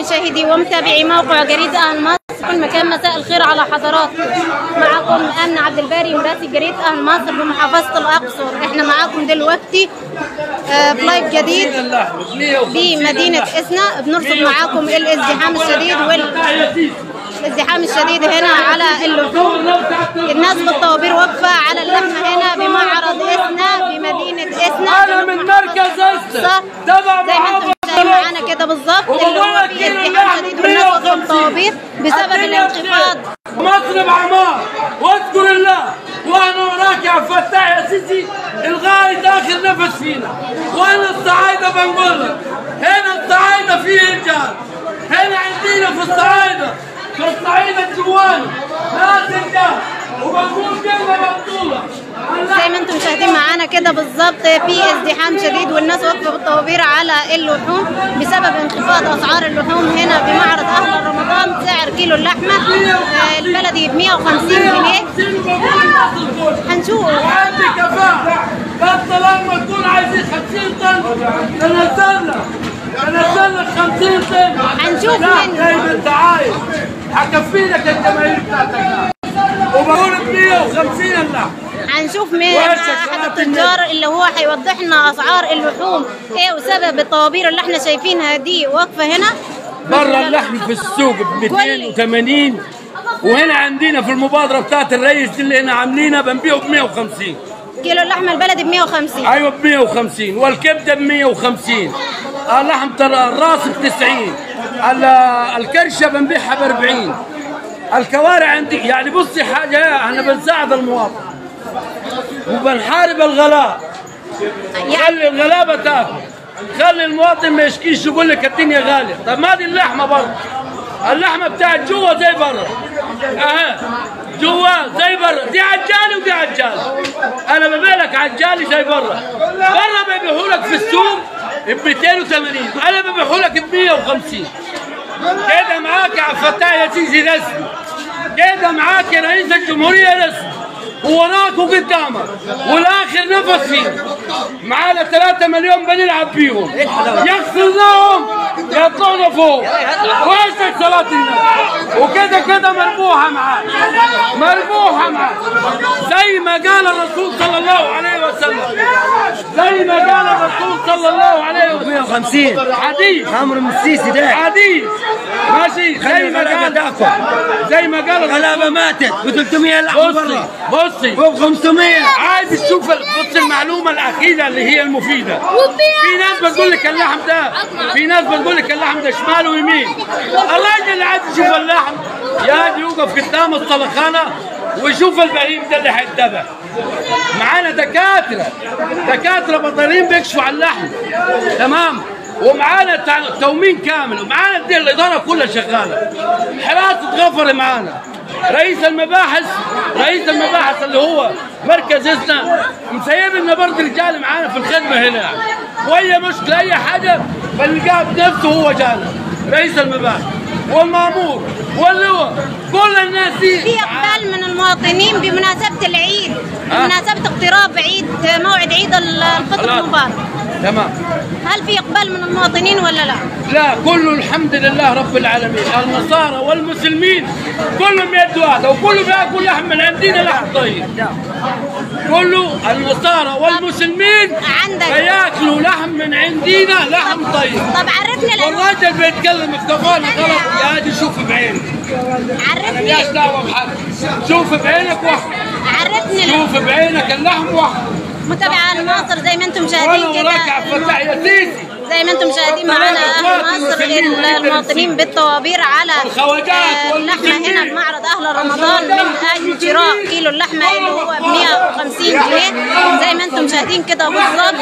مشاهدي ومتابعي موقع جريدة أهل مصر في كل مكان مساء الخير على حضراتكم معكم أمن عبد الباري مراسل جريدة أهل مصر بمحافظة الأقصر احنا معاكم دلوقتي آه، في لايف جديد بمدينة إسنا بنرصد معاكم الازدحام الشديد والازدحام الشديد هنا على اللحوم الناس بالطوابير واقفة على اللحمة هنا بمعرض إسنا بمدينة إسنا انا من مركز اسنا صح تبع زي ما انتم شايفين معانا كده بالظبط اللي هو فيه ازدحام شديد والناس واقفه بالطوابير بسبب الانخفاض مصر بعمار واذكر الله وانا وراك يا عبد الفتاح يا سيسي لغايه اخر نفس فينا وانا الصعايده بنقول لك هنا الصعايده فيه رجال هنا عندنا في الصعايده في الصعيده الجواني ناس رجال وبقول كلمه مقتوله زي ما انتم شاهدين معانا كده بالظبط في ازدحام شديد والناس واقفه بالطوابير على اللحوم بسبب انخفاض اسعار اللحوم هنا بمعرض اهل رمضان سعر كيلو اللحمه آه، البلدي ب 150 جنيه هنشوف وعندي كفاءة بس لما تكون عايزين 50 طن تنزل لك تنزل لك 50 طن هنشوف لا من- زي ما انت عايز هكفي لك الجماهير بتاعتك وبقول ب 150 اللحم هنشوف من وهسه احد قناة التجار اللي هو هيوضح لنا اسعار اللحوم ايه وسبب الطوابير اللي احنا شايفينها دي واقفه هنا بره اللحم في السوق ب 280 وهنا عندنا في المبادرة بتاعت الرئيس دي اللي هنا عاملينها بنبيعه ب 150 كيلو اللحمه البلدي ب 150 ايوه ب 150 والكبده ب 150 اللحم ترى الراس ب 90 ال- الكرشه بنبيعها ب 40 الكوارع عندي يعني بصي حاجه احنا بنساعد المواطن وبنحارب الغلاء خلي الغلابه تاكل خلي المواطن ما يشكيش يقول لك الدنيا غاليه طب ما دي اللحمه برضه اللحمه بتاعت جوا زي برا اها جوا زي برا دي عجالي ودي عجالي انا ببيع لك عجالي زي برا برا بيبيعوا لك في السوق ب 280 انا ببيعوا لك ب 150 كده معاك يا عبد الفتاح يا سيسي رسمي كده معاك يا رئيس الجمهوريه رسمي ووراك وقدامك والاخر نفس فيه معانا 3 مليون بنلعب بيهم يغفر لهم يطلعوا فوق ويسك صلاة النبي وكده كده مربوحة معاك مربوحة معاك زي ما قال الرسول صلى الله عليه وسلم زي ما قال الرسول صلى الله عليه وسلم 150 حديث عمرو من السيسي ده حديث ماشي زي ما الغلابة قال دافع. زي ما قال غلابه ماتت ب 300 لحم بصي برا بصي فوق 500 عايز تشوف بص المعلومه الاخيره اللي هي المفيده في ناس بتقول لك اللحم ده في ناس بتقول لك اللحم ده شمال ويمين الراجل اللي عايز يشوف اللحم يقعد يوقف قدام الطلخانه ويشوف البهيم ده اللي هيتذبح معانا دكاتره دكاتره بطارين بيكشفوا على اللحم تمام ومعانا تع- تومين كامل ومعانا دي الاداره كلها شغاله حراسه غفر معانا رئيس المباحث رئيس المباحث اللي هو مركز اسنا مسيب لنا برضه رجال معانا في الخدمه هنا يعني واي مشكله اي حاجه بنلقاه بنفسه هو جانا رئيس المباحث والمامور واللواء كل الناس دي في اقبال من المواطنين بمناسبه العيد بمناسبه اقتراب عيد موعد عيد الفطر خلاص. المبارك تمام هل في اقبال من المواطنين ولا لا؟ لا كله الحمد لله رب العالمين النصارى والمسلمين كلهم يد واحده وكله بياكل لحم من عندنا لحم طيب كله النصارى والمسلمين عندك. بياكلوا لحم من عندنا لحم طيب طب عرفني الأنواع والراجل بيتكلم الكفانة غلط يا دي شوف بعينك مالياش عرفني دعوه بحد شوف بعينك واحد عرفني ال- شوف بعينك اللحم واحد متابعة أهل مصر زي ما انتم وانا شاهدين وراك يا كده عبد الفتاح يا سيسي زي ما انتم شاهدين معانا اهل مصر ال- المواطنين بالطوابير على والخواجات آه، اللحمه والمسلمين. هنا بمعرض اهل رمضان من اجل شراء كيلو اللحمه اللي هو ب 150 جنيه زي ما انتم شاهدين كده بالظبط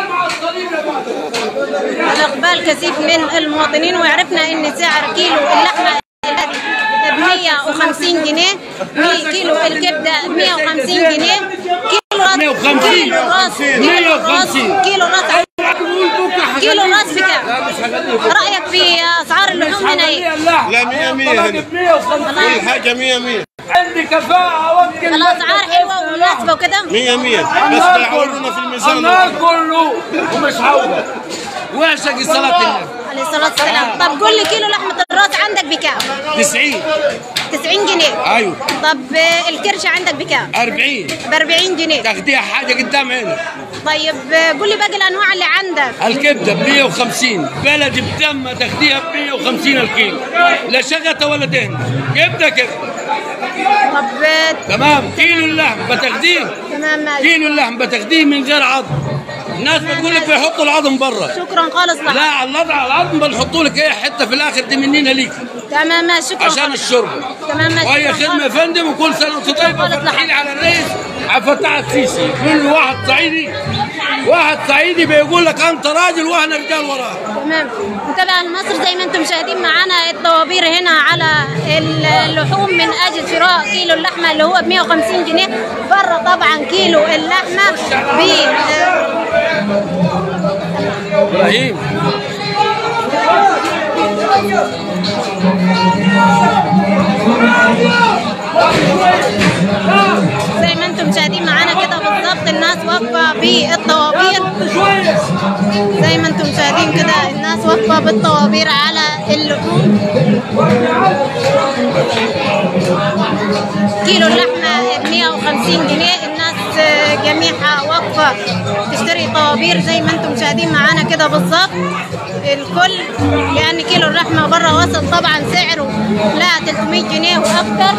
الاقبال كثيف من المواطنين وعرفنا ان سعر كيلو اللحمه ب 150 جنيه كيلو الكبده ب 150 جنيه كيلو راس 150. كيلو راس كيلو راس 150. كيلو راس كيلو راس بكام؟ لا مش هغليك رايك في اسعار اللحوم هنا ايه؟ لا، مية مية هنا. كل حاجة مية مية عندي كفاءة وقت الاسعار حلوه ومناسبه وكده مية مية بس بيعودنا في الميزان النار كله ومش عودة واعشق صلاة النبي عليه الصلاه الصلاه والسلام طب قول لي كيلو لحمه الراس عندك بكام 90 90 جنيه ايوه طب آه، الكرشه عندك بكام 40 ب 40 جنيه تاخديها حاجه قدام عينك طيب آه، قول لي باقي الانواع اللي عندك الكبده ب 150 بلدي بدم تاخديها ب 150 الكيلو لا شغته ولا دهن كبده كبده طب آه، تمام كيلو اللحم بتاخديه تمام ماشي كيلو اللحم بتاخديه من غير عظم الناس بتقول لك بيحطوا العظم برا شكرا خالص لك لا الوضع العظم بنحطوا لك ايه حته في الاخر دي مننا ليك تمام ماشي شكرا عشان خالص. الشرب تمام ماشي وهي شكراً خدمه يا خالص. فندم وكل سنه وانت طيب خالص وفرحين لحق. على الرئيس عبد الفتاح السيسي كل واحد صعيدي واحد صعيدي بيقول لك انت راجل واحنا رجال وراك تمام متابع مصر زي ما انتم مشاهدين معانا الطوابير هنا على اللحوم من اجل شراء كيلو اللحمه اللي هو ب 150 جنيه بره طبعا كيلو اللحمه ب ابراهيم زي ما انتم مشاهدين معانا كده بالظبط الناس واقفه بالطوابير زي ما انتم مشاهدين كده الناس واقفه بالطوابير على اللحوم كيلو اللحمه ب 150 جنيه الناس آه، جميعها واقفه تشتري طوابير زي ما انتم مشاهدين معانا كده بالظبط الكل لان كيلو اللحمه بره وصل طبعا سعره لا 300 جنيه واكتر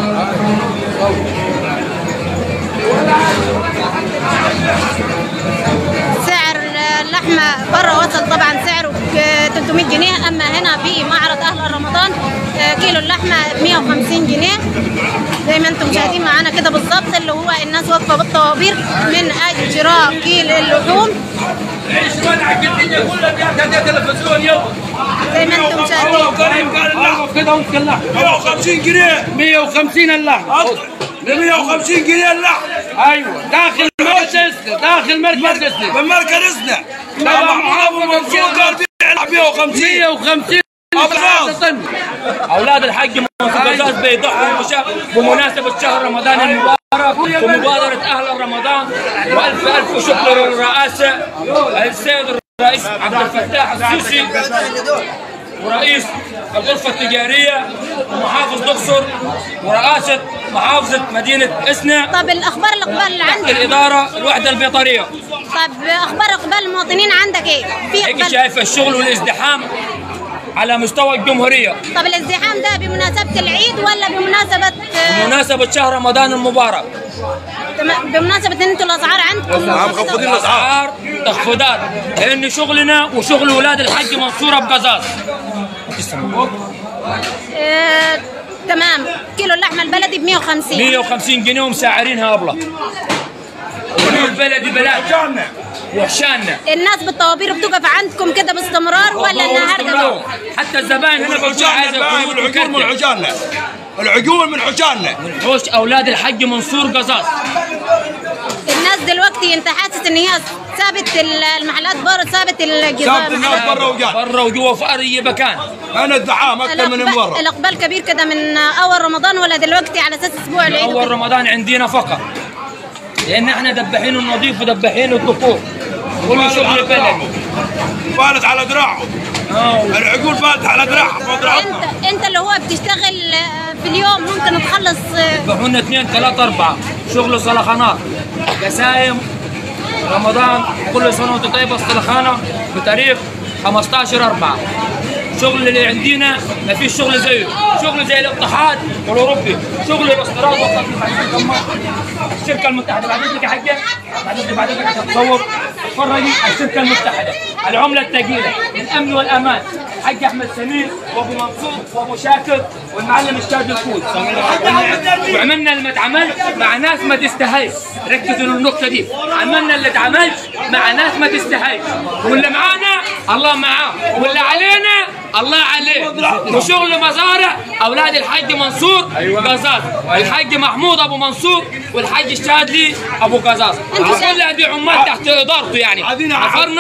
سعر اللحمة بره وصل طبعا سعره ك- 300 جنيه أما هنا في معرض أهل رمضان آه، كيلو اللحمة ب 150 جنيه زي ما انتم مشاهدين معانا كده بالظبط اللي هو الناس واقفة بالطوابير من أجل شراء كيلو اللحوم عيش ولعك الدنيا كلها بيعتها تلفزيون يلا زي ما انتم مشاهدين كريم قال اللحم كده وانت اللحم 150 جنيه 150 اللحم ب 150 جنيه اللحم ايوه داخل مركز اسلم داخل مركز اسلم من مركزنا طبعا محافظ منصور قال بيع 150 150 أبغاز. طن اولاد الحاج منصور قزاز بيضحوا بش- بمناسبه شهر رمضان المبارك ومبادره اهل رمضان والف الف شكر للرئاسه السيد الرئيس عبد الفتاح السيسي ورئيس الغرفه التجاريه ومحافظ الاقصر ورئاسه محافظه مدينه اسنا طب الأخبار الإقبال اللي عندك الاداره الوحده البيطريه طب أخبار إقبال المواطنين عندك إيه؟ في هيك إقبال شايف الشغل والازدحام على مستوى الجمهوريه طب الازدحام ده بمناسبة العيد ولا بمناسبة آه، بمناسبه شهر رمضان المبارك تمام، بمناسبة ان انتوا الاسعار عندكم نعم، مخفضين الاسعار تخفيضات لان شغلنا وشغل ولاد الحاج منصوره بقزاز آه، تمام كيلو اللحمة البلدي ب 150 150 جنيه ومسعرينها ابله البلدي بلاد وحشاننا الناس بالطوابير بتقف عندكم كده باستمرار ولا النهارده بس؟ حتى الزباين هنا بقول عايز العجول من حجالنا العجول من حجالنا حوش اولاد الحج منصور قزاز الناس دلوقتي انت حاسس ان هي سابت ال- المحلات بره سابت الجزار سابت الناس برا وجات برا وجوا في اي مكان انا الزحام اكثر من الأقبال, برا الاقبال كبير كده من اول رمضان ولا دلوقتي على اساس اسبوع العيد اول وكده؟ رمضان عندنا فقط لان احنا دبحين النظيف ودبحين الدكتور كل شغل بلدي فالت على دراعه العقول فالت على دراعه فوق راسنا انت انت اللي هو بتشتغل آه، في اليوم ممكن تخلص آه، يذبحونا اثنين ثلاثة أربعة شغل صلخانات قسايم رمضان كل سنة وأنت طيبة الصلخانة بتاريخ 15 4 شغل اللي عندنا ما فيش شغل زيه شغل زي الاتحاد والاوروبي شغل الاستيراد والتصدير الشركه المتحده بعد اذنك يا حاجه بعد اذنك بعد اذنك عشان تصور اتفرجي على الشركه المتحده العمله الثقيله الامن والامان حاج احمد سمير وابو منصور وابو شاكر والمعلم الشاذ الفوز وعملنا اللي ما اتعملش مع ناس ما تستاهلش ركزوا النقطه دي عملنا اللي اتعملش مع ناس ما تستاهلش واللي معانا الله معاه واللي علينا الله عليه وشغل مزارع اولاد الحاج منصور قزاز الحاج محمود ابو منصور والحاج الشاذلي ابو قزاز أنت شايف- كل هذه عمال تحت ادارته يعني عايزين حفرنا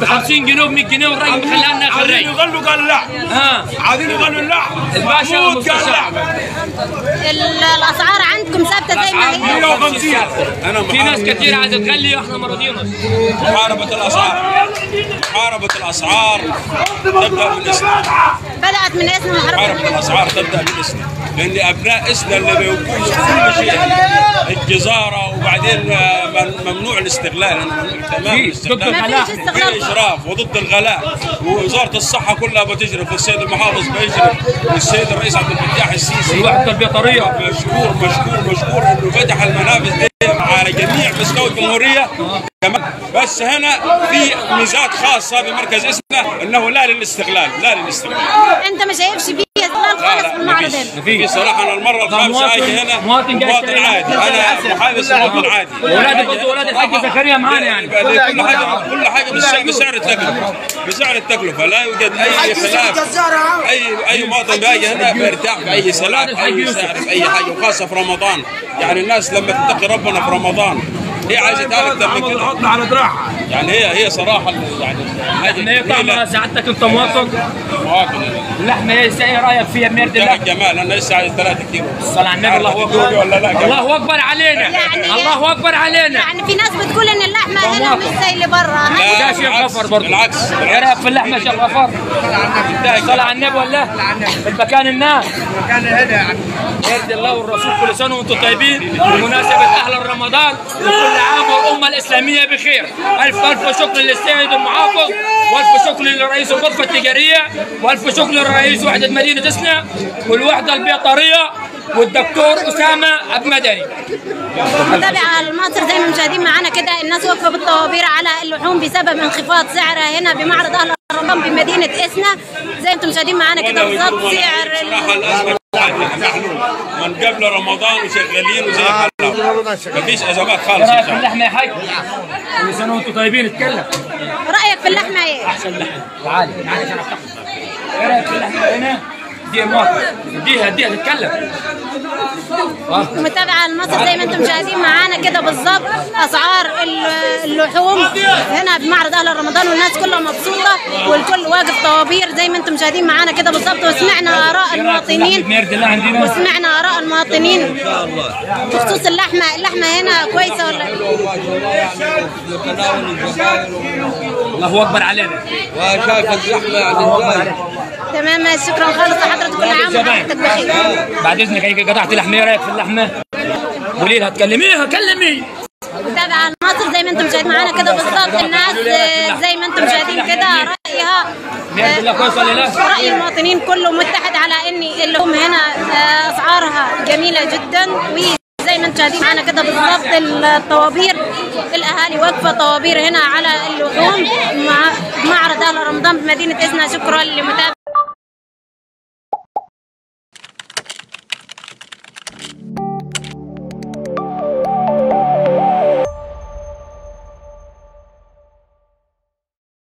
ب 50 جنيه و 100 جنيه والراجل مخليها لنا عايزين خريج يغلوا قالوا لا ها عايزين يغلوا لا الباشا محمود قال لا المستشار ال- الاسعار عندكم ثابته زي ما هي 150 انا في ناس كتير عايزه تغلي واحنا ما رضيناش محاربة الأسعار محاربة الأسعار تبدأ من إسنا بدات من اسم محاربه محاربة الأسعار تبدأ من إسنا لأن أبناء إسنا اللي بيوقفوا كل شيء الجزارة وبعدين آه، من- ممنوع الاستغلال أنا ممنوع تماما في الاستغلال ضد ما الغلاء فيش في استغلال إشراف وضد الغلاء ووزارة الصحة كلها بتجرف والسيد المحافظ بيجرف والسيد الرئيس عبد الفتاح السيسي الوحده البيطريه مشكور مشكور مشكور انه فتح المنافذ دي على جميع مستوى الجمهوريه كمان بس هنا في ميزات خاصه بمركز اسنا انه لا للاستغلال لا للاستغلال انت ما شايفش فيه استغلال لا خالص لا في المعرض مفيش هنا في صراحه انا المره الخامسه مواطن- اجي هنا مواطن جاي مواطن يشتري عادي لحمة. انا محادث مواطن عادي ولاد برضه ولاد الحاج زكريا معانا يعني كل حاجه كل حاجه بالسعر بسعر التكلفه بسعر التكلفه لا يوجد اي خلاف اي اي مواطن بيجي هنا بيرتاح باي سلام اي سعر باي حاجه وخاصه في رمضان يعني الناس لما تتقي ربنا في رمضان هي عايزه تعرف اكثر من كده حط على دراعها يعني هي هي صراحه يعني هذه اللحمه ايه طعمها جميلة. سعادتك انت مواطن مواطن اللحمه ايه ايه رايك فيها ميرد جمال اللحمه جمال انا لسه عايز 3 كيلو صلى على النبي الله عارف اكبر تدوري ولا لا؟ الله اكبر علينا يعني- الله اكبر علينا يعني في ناس بتقول ان اللحمه هنا مش زي اللي بره لا، وده شيخ بالعكس، غفر برضه بالعكس، ايه بالعكس. رايك في اللحمه يا شيخ غفر صلى على النبي ولا في المكان الناس يرضي الله والرسول كل سنه وانتم طيبين بمناسبه اهل رمضان وكل عام والامه الاسلاميه بخير الف الف شكر للسيد المحافظ والف شكر لرئيس الغرفه التجاريه والف شكر لرئيس وحده مدينه اسنا والوحده البيطريه والدكتور اسامه عبد مدني متابعة المصر زي ما مشاهدين معانا كده الناس واقفة بالطوابير على اللحوم بسبب انخفاض سعرها هنا بمعرض أهل رمضان بمدينة إسنا زي ما انتم مشاهدين معانا كده ولا بالظبط ولا سعر صراحه ال- الازمه عادي نحن من قبل رمضان وشغالين وزي الحلاوه مفيش ازمات ايه خالص رايك ان في شاء الله اللحمه يا حاج كل سنه وانتم طيبين اتكلم رأيك في اللحمة إيه؟ احسن لحمه تعالي تعالي عشان افتح ايه رايك في اللحمه هنا دي مواطن اديها اديها تتكلم متابعة المصر زي ما انتم مشاهدين معانا كده بالظبط أسعار ال- اللحوم هنا بمعرض أهل رمضان والناس كلها مبسوطة والكل واقف طوابير زي ما انتم مشاهدين معانا كده بالظبط وسمعنا آراء المواطنين ميرد الله عندنا وسمعنا آراء المواطنين بخصوص اللحمة اللحمة هنا كويسة ولا الله اكبر علينا وشايف الزحمه يعني ازاي تمام شكرا خالص لحضرتك كل عام وحضرتك بخير بعد اذنك هيك قطعت لحمه ايه رايك في اللحمه؟ قولي لها تكلميها كلمي متابعة المصر زي ما انتم مشاهدين معانا كده بالظبط الناس آه، زي ما انتم مشاهدين كده رأيها ميرد الله كويس ولا لا؟ رأي المواطنين كله متحد على ان اللحوم هنا آه، اسعارها جميلة جدا وزي ما انتم شاهدين معانا كده بالظبط الطوابير الاهالي واقفة طوابير هنا على اللحوم مع معرض اهل رمضان بمدينة اسنا شكرا لمتابعة